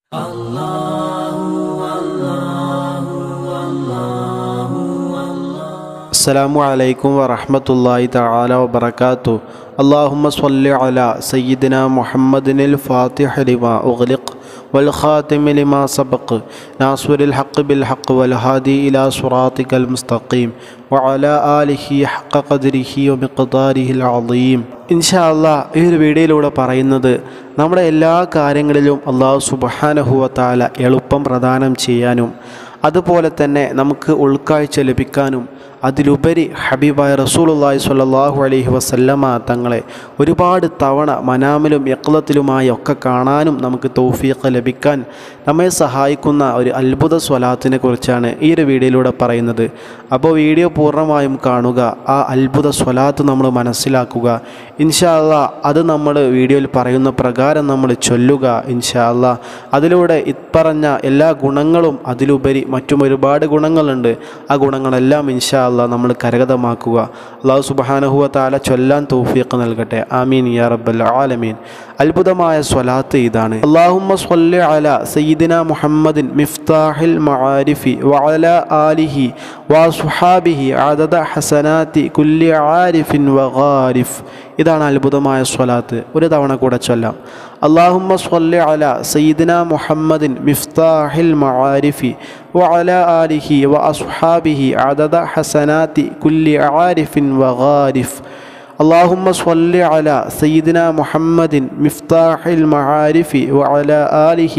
السلام عليكم ورحمة الله تعالى وبركاته اللهم صل على سيدنا محمد الفاتح لما أغلق والخاتم لما سبق ناصر الحق بالحق والهادي إلى صراطك المستقيم وعلى آله حق قدره ومقداره العظيم ഇൻഷാ അല്ലാ ഈ ഒരു വീഡിയോയിലൂടെ പറയുന്നത് നമ്മുടെ എല്ലാ കാര്യങ്ങളിലും അള്ളാഹു സുബഹാനഹുവ താല എളുപ്പം പ്രദാനം ചെയ്യാനും അതുപോലെ തന്നെ നമുക്ക് ഉൾക്കാഴ്ച ലഭിക്കാനും അതിലുപരി ഹബീബായ റസൂലുള്ളാഹി സ്വല്ലല്ലാഹു അലൈഹി വസല്ലമ തങ്ങളെ ഒരുപാട് തവണ മനാമിലും യക്ലത്തിലുമായി ഒക്കെ കാണാനും നമുക്ക് തൗഫീഖ് ലഭിക്കാൻ നമ്മെ സഹായിക്കുന്ന ഒരു അത്ഭുത സ്വലാത്തിനെ കുറിച്ചാണ് ഈ ഒരു വീഡിയോയിലൂടെ പറയുന്നത് അപ്പോൾ വീഡിയോ പൂർണ്ണമായും കാണുക ആ അത്ഭുത സ്വലാത്ത് നമ്മൾ മനസ്സിലാക്കുക ഇൻഷാ അല്ലാ അത് നമ്മൾ വീഡിയോയിൽ പറയുന്ന പ്രകാരം നമ്മൾ ചൊല്ലുക ഇൻഷാ അല്ലാ അതിലൂടെ ഇപ്പറഞ്ഞ എല്ലാ ഗുണങ്ങളും അതിലുപരി മറ്റും ഒരുപാട് ഗുണങ്ങളുണ്ട് ആ ഗുണങ്ങളെല്ലാം ഇൻഷാ അല്ലാ നമ്മൾ കരഗതമാക്കുക അള്ളാഹു സുബഹാനഹുവ താല ചൊല്ലാൻ തൗഫീഖ് നൽകട്ടെ ആമീൻ യാ റബ്ബൽ ആലമീൻ അത്ഭുതമായ സ്വലാത്ത് ഇതാണ് അള്ളാഹുമ്മ സ്വല്ലി അല സയ്യിദിന മുഹമ്മദിൻ മിഫ്താഹിൽ മആരിഫി വഅല ആലിഹി വസുഹാബിഹി അദദ ഹസനാത്തി കുല്ലി ആരിഫിൻ വഗാരിഫ് ഇതാണ് അത്ഭുതമായ സ്വലാത്ത് ഒരു തവണ കൂടെ ചൊല്ലാം അള്ളാഹുമ്മ സ്വല്ലി അല സയ്യിദിന മുഹമ്മദിൻ മിഫ്താഹിൽ മആരിഫി വഅല ആലിഹി വഅസ്ഹാബിഹി അദദ ഹസനാത്തി കുല്ലി ആരിഫിൻ വഗാരിഫ് اللهم صل على سيدنا محمد مفتاح المعارف وعلى آله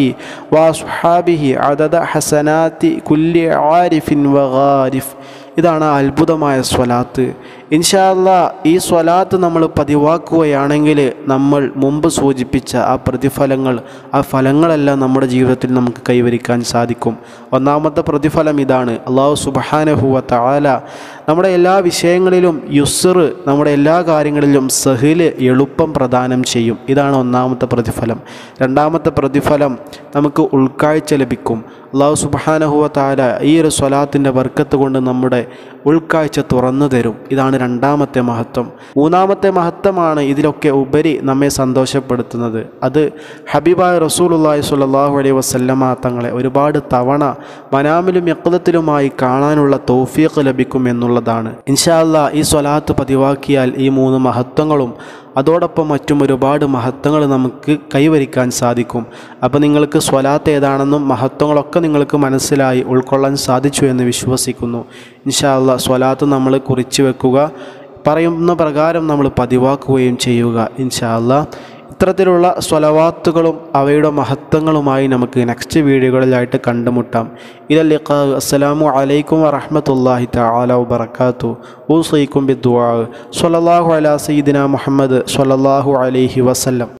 وأصحابه عدد حسنات كل عارف وغارف ഇതാണ് ആ അത്ഭുതമായ സ്വലാത്ത് ഇൻഷാല്ല ഈ സ്വലാത്ത് നമ്മൾ പതിവാക്കുകയാണെങ്കിൽ നമ്മൾ മുമ്പ് സൂചിപ്പിച്ച ആ പ്രതിഫലങ്ങൾ ആ ഫലങ്ങളെല്ലാം നമ്മുടെ ജീവിതത്തിൽ നമുക്ക് കൈവരിക്കാൻ സാധിക്കും ഒന്നാമത്തെ പ്രതിഫലം ഇതാണ് അള്ളാഹു സുബഹാനഹുവ താല നമ്മുടെ എല്ലാ വിഷയങ്ങളിലും യുസർ നമ്മുടെ എല്ലാ കാര്യങ്ങളിലും സഹില് എളുപ്പം പ്രദാനം ചെയ്യും ഇതാണ് ഒന്നാമത്തെ പ്രതിഫലം രണ്ടാമത്തെ പ്രതിഫലം നമുക്ക് ഉൾക്കാഴ്ച ലഭിക്കും അള്ളാഹു സുബഹാനഹുവ താല ഈ ഒരു സ്വലാത്തിൻ്റെ വർക്കത്ത് കൊണ്ട് നമ്മുടെ ഉൾക്കാഴ്ച തുറന്നു തരും ഇതാണ് രണ്ടാമത്തെ മഹത്വം മൂന്നാമത്തെ മഹത്വമാണ് ഇതിലൊക്കെ ഉപരി നമ്മെ സന്തോഷപ്പെടുത്തുന്നത് അത് ഹബീബായ റസൂലുള്ളാഹി സ്വല്ലല്ലാഹു അലൈഹി വസല്ലമ തങ്ങളെ ഒരുപാട് തവണ മനാമിലും യക്തത്തിലുമായി കാണാനുള്ള തൗഫീഖ് ലഭിക്കും എന്നുള്ളതാണ് ഇൻഷാല്ല ഈ സ്വലാത്ത് പതിവാക്കിയാൽ ഈ മൂന്ന് മഹത്വങ്ങളും അതോടൊപ്പം മറ്റും ഒരുപാട് മഹത്വങ്ങൾ നമുക്ക് കൈവരിക്കാൻ സാധിക്കും അപ്പോൾ നിങ്ങൾക്ക് സ്വലാത്ത് ഏതാണെന്നും മഹത്വങ്ങളൊക്കെ നിങ്ങൾക്ക് മനസ്സിലായി ഉൾക്കൊള്ളാൻ സാധിച്ചു എന്ന് വിശ്വസിക്കുന്നു ഇൻഷാല്ല സ്വലാത്ത് നമ്മൾ കുറിച്ച് വെക്കുക പറയുന്ന പ്രകാരം നമ്മൾ പതിവാക്കുകയും ചെയ്യുക ഇൻഷാല്ല ഇത്തരത്തിലുള്ള സ്വലവാത്തുകളും അവയുടെ മഹത്വങ്ങളുമായി നമുക്ക് നെക്സ്റ്റ് വീഡിയോകളിലായിട്ട് കണ്ടുമുട്ടാം ഇതല്ലിഖാ അസ്സലാമു അലൈക്കും വറഹ്മത്തുള്ളാഹി തആല വബറകാതു ഊസൈക്കും ബിദ്ദുആ സ്വല്ലല്ലാഹു അലാ സയ്യിദിന മുഹമ്മദ് സ്വല്ലല്ലാഹു അലൈഹി വസല്ലം